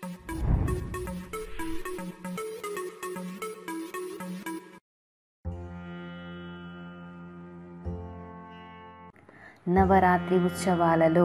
నవరాత్రి ఉత్సవాలలో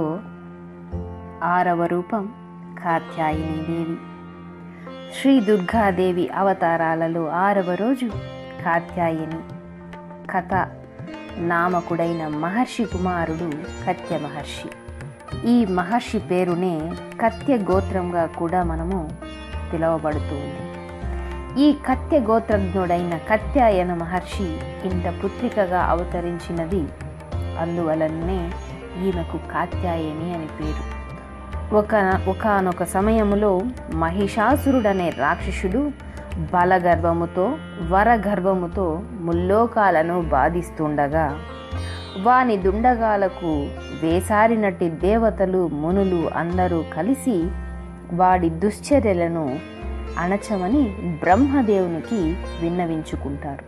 ఆరవ రూపం కాత్యాయని దేవి శ్రీ దుర్గాదేవి అవతారాలలో ఆరవ రోజు కాత్యాయని కథ నామకుడైన మహర్షి కుమారుడు కత్య మహర్షి ఈ మహర్షి పేరునే కత్య గోత్రంగా కూడా మనము పిలువబడుతూ ఉంది ఈ కత్య గోత్రజ్ఞుడైన కత్యాయన మహర్షి ఇంట పుత్రికగా అవతరించినది అందువలనే ఈమెకు కాత్యాయని అని పేరు ఒక ఒకనొక సమయములో మహిషాసురుడనే రాక్షసుడు బలగర్భముతో వరగర్భముతో ముల్లోకాలను బాధిస్తుండగా వాని దుండగాలకు వేసారినట్టి దేవతలు మునులు అందరూ కలిసి వాడి దుశ్చర్యలను అణచమని బ్రహ్మదేవునికి విన్నవించుకుంటారు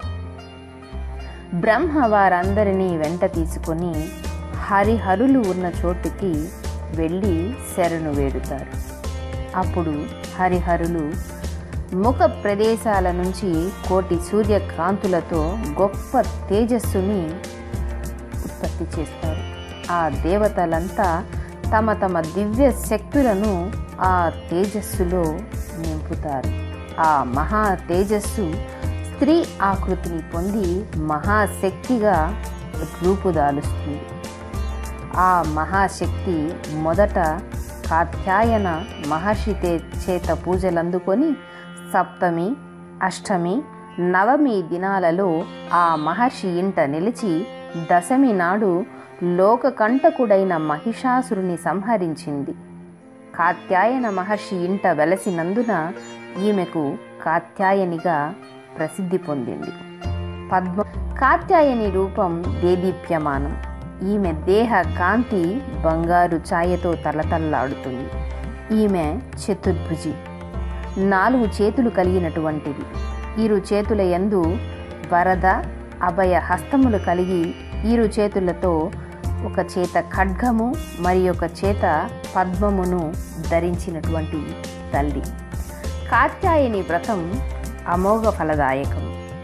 బ్రహ్మ వారందరినీ వెంట తీసుకొని హరిహరులు ఉన్న చోటుకి వెళ్ళి శరణు వేడుతారు అప్పుడు హరిహరులు ముఖ ప్రదేశాల నుంచి కోటి సూర్యకాంతులతో గొప్ప తేజస్సుని ఉత్పత్తి చేస్తారు ఆ దేవతలంతా తమ తమ దివ్య శక్తులను ఆ తేజస్సులో నింపుతారు ఆ మహా తేజస్సు స్త్రీ ఆకృతిని పొంది మహాశక్తిగా రూపుదాలుస్తుంది ఆ మహాశక్తి మొదట కాత్యాయన మహర్షి చేత పూజలందుకొని సప్తమి అష్టమి నవమి దినాలలో ఆ మహర్షి ఇంట నిలిచి దశమి నాడు లోకకంటకుడైన మహిషాసురుని సంహరించింది కాత్యాయన మహర్షి ఇంట వెలసినందున ఈమెకు కాత్యాయనిగా ప్రసిద్ధి పొందింది పద్మ కాత్యాయని రూపం దేదీప్యమానం ఈమె దేహ కాంతి బంగారు ఛాయతో తలతల్లాడుతుంది ఈమె చతుర్భుజి నాలుగు చేతులు కలిగినటువంటిది ఇరు చేతుల యందు వరద అభయ హస్తములు కలిగి ఇరు చేతులతో ఒక చేత ఖడ్గము మరి ఒక చేత పద్మమును ధరించినటువంటి తల్లి కాత్యాయని వ్రతం అమోఘ ఫలదాయకం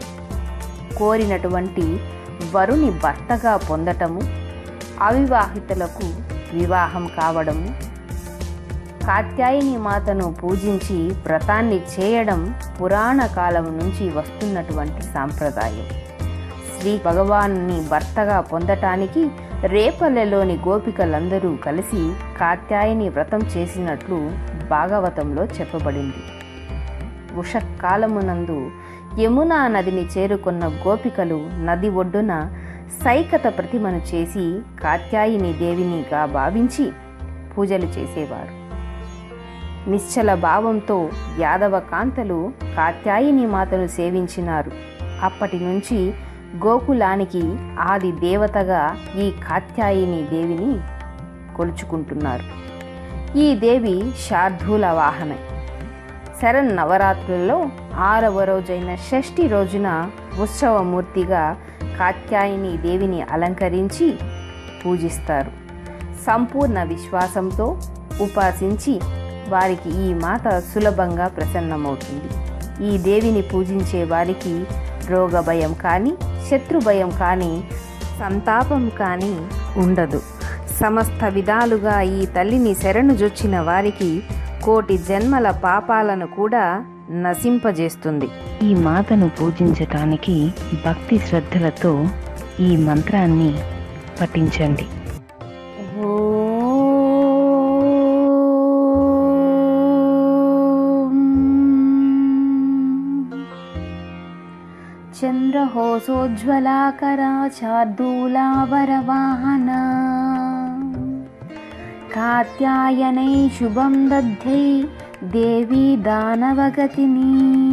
కోరినటువంటి వరుని భర్తగా పొందటము అవివాహితులకు వివాహం కావడము కాత్యాయని మాతను పూజించి వ్రతాన్ని చేయడం పురాణ కాలం నుంచి వస్తున్నటువంటి సాంప్రదాయం శ్రీ భగవాన్ని భర్తగా పొందటానికి రేపల్లెలోని గోపికలందరూ కలిసి కాత్యాయని వ్రతం చేసినట్లు భాగవతంలో చెప్పబడింది ఉషకాలమునందు యమునా నదిని చేరుకున్న గోపికలు నది ఒడ్డున సైకత ప్రతిమను చేసి కాత్యాయిని దేవినిగా భావించి పూజలు చేసేవారు నిశ్చల భావంతో యాదవ కాంతలు కాత్యాయిని మాతను సేవించినారు అప్పటి నుంచి గోకులానికి ఆది దేవతగా ఈ కాత్యాయిని దేవిని కొలుచుకుంటున్నారు ఈ దేవి శార్ధూల వాహనం శరణ్ నవరాత్రులలో ఆరవ రోజైన షష్ఠి రోజున ఉత్సవమూర్తిగా కాత్యాయిని దేవిని అలంకరించి పూజిస్తారు సంపూర్ణ విశ్వాసంతో ఉపాసించి వారికి ఈ మాత సులభంగా ప్రసన్నమవుతుంది ఈ దేవిని పూజించే వారికి రోగ భయం కానీ శత్రు భయం కానీ సంతాపం కానీ ఉండదు సమస్త విధాలుగా ఈ తల్లిని శరణుజొచ్చిన వారికి కోటి జన్మల పాపాలను కూడా నశింపజేస్తుంది ఈ మాతను పూజించటానికి భక్తి శ్రద్ధలతో ఈ మంత్రాన్ని పఠించండి చంద్రహోసోజ్వలాకరా చార్దూలావరవాహనా కాత్యాయనై శుభం దద్ధై దేవీ దానవగతిని